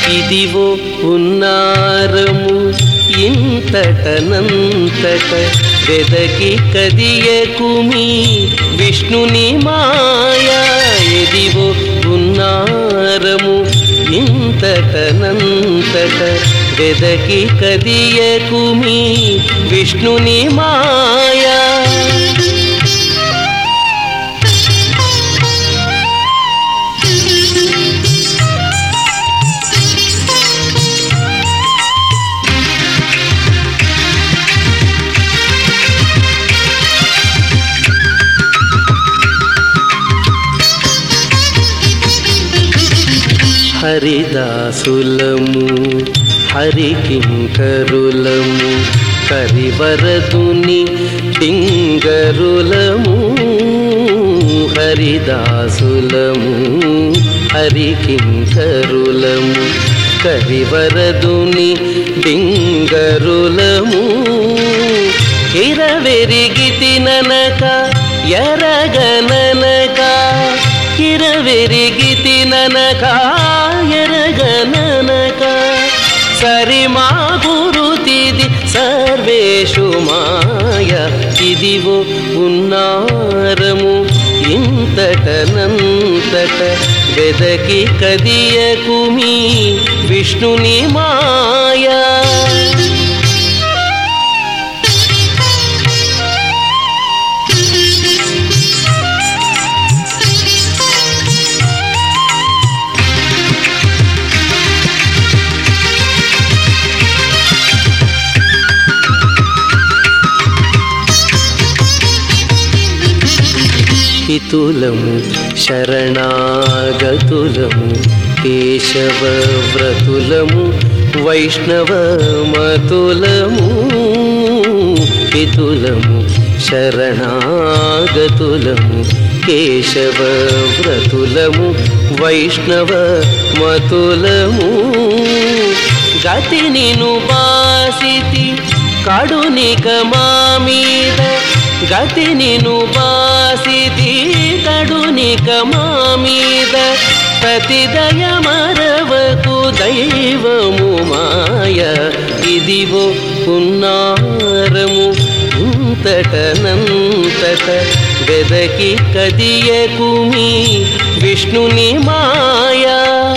ఇదివో ఉన్నారము ఇంతటనంతట వెదకి కదియకుమి విష్ణుని మాయా ఇదివో ఉన్నారము ఇంతటనంతట వెదకి కదియకుమి విష్ణుని మాయా హరిదాసులము హరికింకరులము కరివరదుని టింగరులము హరిదాసులము హరికింకరులము కరివరదుని డింగరులము ఇరవెరిగితి ననక ఎరగననక ఇరవెరిగితి ననక ఎరగననక సరి మా గురుతిది సర్వేషు మాయ ఇదివో ఉన్నారము ఇంతటనంతట వెదకి కదియకుమి విష్ణుని మాయా హితులము శరణాగతులము కేశవ వ్రతులము వైష్ణవ మతులము హితులము శరణాగతులము కేశవ వ్రతులము వైష్ణవ మతులము గతి నిను బాసితి కడునిక మా మీద గతి నిను బాసితి కడునిక మా మీద ప్రతిదయ మరవకు దైవము మాయ ఇదివో ఉన్నారము ఇంతటనంతట వెదకి కదియకుమి విష్ణుని మాయా